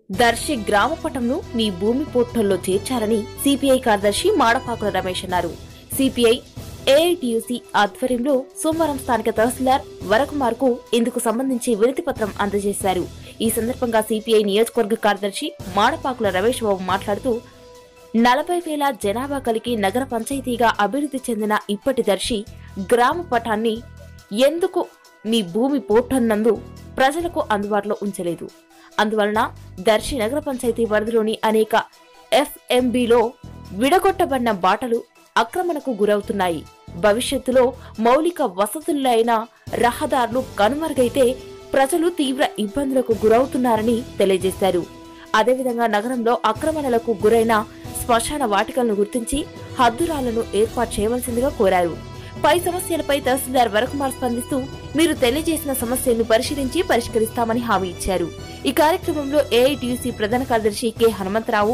దర్శి గ్రామ పటంను మీ భూమి పోర్టల్లో చేర్చాలని సిపిఐ కార్యదర్శి మాడపాకుల రమేష్ అన్నారు సిపిఐ ఏఐటియుసి ఆధ్వర్యంలో సోమవారం స్థానిక తహసీల్దార్ వరకుమార్ కు ఇందుకు సంబంధించి వినతి పత్రం అందజేశారు ఈ సందర్భంగా సిపిఐ నియోజకవర్గ కార్యదర్శి మాడపాకుల రమేష్ బాబు మాట్లాడుతూ నలభై వేల జనాభా కలిగి నగర పంచాయతీగా అభివృద్ధి చెందిన ఇప్పటి దర్శి గ్రామ పటాన్ని ఎందుకు మీ భూమి పోర్టల్ ప్రజలకు అందుబాటులో ఉంచలేదు అందువలన దర్శి నగర పంచాయతీ పరిధిలోని అనేక ఎఫ్ఎంబిలో విడగొట్టబడిన బాటలు ఆక్రమణకు గురవుతున్నాయి భవిష్యత్తులో మౌలిక వసతులైన రహదారులు కనుమరుగైతే ప్రజలు తీవ్ర ఇబ్బందులకు గురవుతున్నారని తెలియజేశారు అదేవిధంగా నగరంలో ఆక్రమణలకు గురైన శ్మశాన వాటికలను గుర్తించి హద్దురాలను ఏర్పాటు చేయవలసిందిగా కోరారు పై సమస్యలపై తహసీల్దార్ వరకుమార్ స్పందిస్తూ మీరు తెలియజేసిన సమస్యలను పరిశీలించి పరిష్కరిస్తామని హామీ ఇచ్చారు ఈ కార్యక్రమంలో ఏఐటియుసి ప్రధాన కార్యదర్శి కె హనుమంతరావు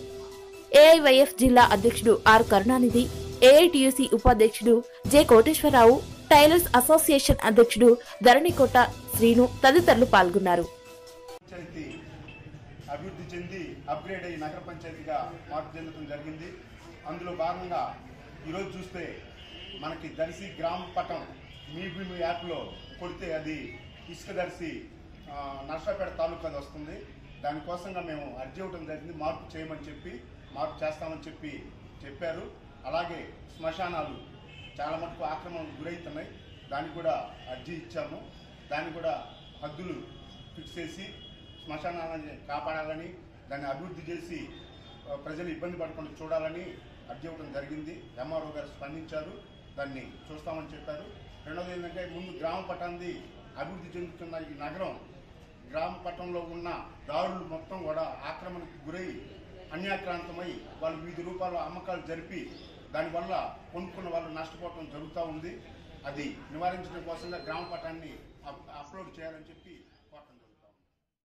ఏఐవైఎఫ్ జిల్లా అధ్యక్షుడు ఆర్ కరుణానిధి ఏఐటియుసి ఉపాధ్యక్షుడు జె కోటేశ్వరరావు టైలర్స్ అసోసియేషన్ అధ్యక్షుడు ధరణికోట శ్రీను తదితరులు పాల్గొన్నారు పంచాయతీ అభివృద్ధి చెంది అప్గ్రేడ్ అయ్యి నగర పంచాయతీగా మార్పు చెందడం జరిగింది అందులో భాగంగా ఈరోజు చూస్తే మనకి దర్శి గ్రామ పటం మీ భూమి యాప్లో కొడితే అది ఇసుక దర్శి ఆ, నర్సాపేట తాలూకాది వస్తుంది దానికోసంగా మేము అర్జీ ఇవ్వడం జరిగింది మార్పు చేయమని చెప్పి మార్పు చేస్తామని చెప్పి చెప్పారు అలాగే శ్మశానాలు చాలా మటుకు ఆక్రమణకు గురవుతున్నాయి దానికి కూడా అర్జీ ఇచ్చాము దాన్ని కూడా హద్దులు ఫిక్స్ చేసి శ్మశానాలని కాపాడాలని దాన్ని అభివృద్ధి చేసి ఆ, ప్రజలు ఇబ్బంది పడకుండా చూడాలని అర్జీ ఇవ్వడం జరిగింది ఎంఆర్ఓ గారు స్పందించారు దాన్ని చూస్తామని చెప్పారు రెండవది ఏంటంటే ముందు గ్రామ పట్టాన్ని అభివృద్ధి చెందుతున్న ఈ నగరం గ్రామ పట్టణంలో ఉన్న దారులు మొత్తం కూడా ఆక్రమణకు గురై అన్యాక్రాంతమై వాళ్ళు వివిధ రూపాల్లో అమ్మకాలు జరిపి దానివల్ల కొనుక్కున్న వాళ్ళు నష్టపోవడం జరుగుతూ ఉంది అది నివారించడం కోసంగా గ్రామ పటాన్ని అప్- అప్లోడ్ చేయాలని చెప్పి